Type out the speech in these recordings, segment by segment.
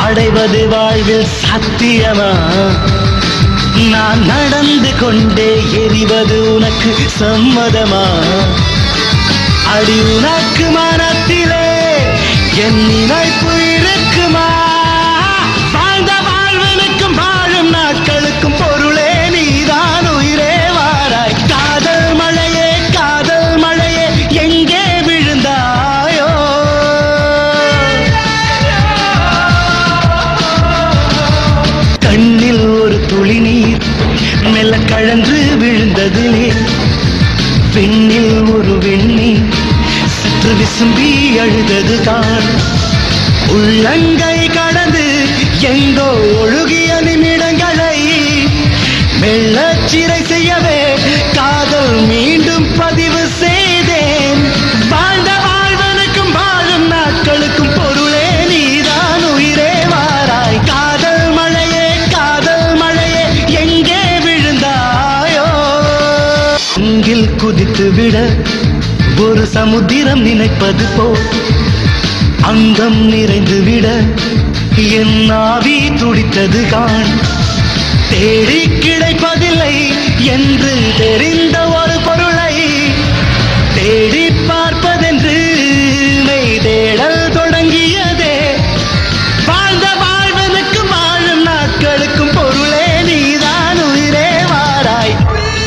அடைவது வாழ்வில் சத்தியமா நான் நடந்து கொண்டே எரிவது உனக்கு சம்மதமா அடி உனக்கு மனத்திலே என் நினைப்பு இருக்குமா வாழ்ந்த வாழ்வனுக்கும் வாழும் நாட்களுக்கும் பொருளே நீதான் உயிரே வாராய் காதல் மழையே காதல் மழையே எங்கே விழுந்தாயோ கண்ணில் ஒரு துளி நீர் மெல்ல கழன்று விழுந்ததிலே பெண்ணில் ஒரு வெண்ணீர் சற்று விசும்பி அழுதது தான் உள்ளங்கை கடந்து எங்கோ ஒழுகிய நிமிடங்களை மெல்லச் சிறை செய்யவே காதல் மீண்டும் பதிவு செய்தேன் வாழ்ந்த வாழ்வனுக்கும் வாழும் நாட்களுக்கும் பொருளே நீதான் உயிரே வாராய் காதல் மழையே காதல் மழையே எங்கே விழுந்தாயோ அங்கில் குதித்து விட ஒரு சமுத்திரம் நினைப்பது போல் அங்கம் நிறைந்து விட என் ஆவி துடித்தது காண் தேடி கிடைப்பதில்லை என்று தெரிந்த ஒரு பொருளை தேடி பார்ப்பதென்று மெய் தேடல் தொடங்கியதே வாழ்ந்த வாழ்வனுக்கு வாழும் நாட்களுக்கும் பொருளே நீதான் உயிரே வாராய்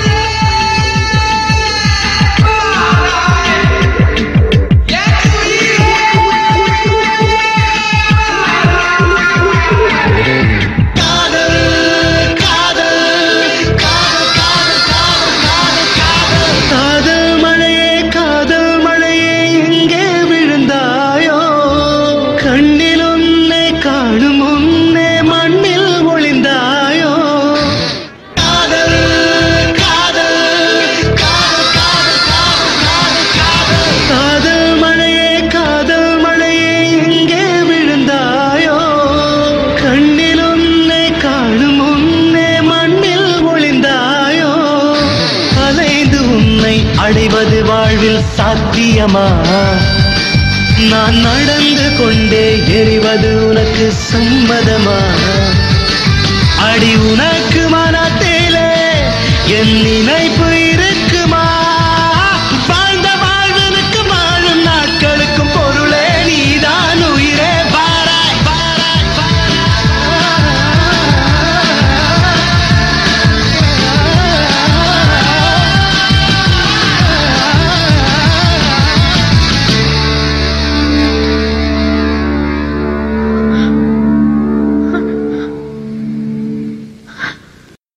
காதல் காதல் காதல் காதல் காதல் காதல் காதல் மழையே காதல் மழையே எங்கே விழுந்தாயோ கண்ணில் உன்னை காணும் உன்னே மண்ணில் ஒளிந்தாயோ காதல் காதல் காதல் காதல் காதல் காதல் காதல் மழையே காதல் மழையே எங்கே விழுந்தாயோ கண்ணில் உன்னை காணும் உன்னே மண்ணில் ஒளிந்தாயோ அலைந்து உன்னை அடைவது வாழ்வில் சாத்தியமா நான் நடந்து கொண்டே எரிவது உனக்கு சம்மதமா அடி உனக்கு மனத்திலே என் நினைப்பு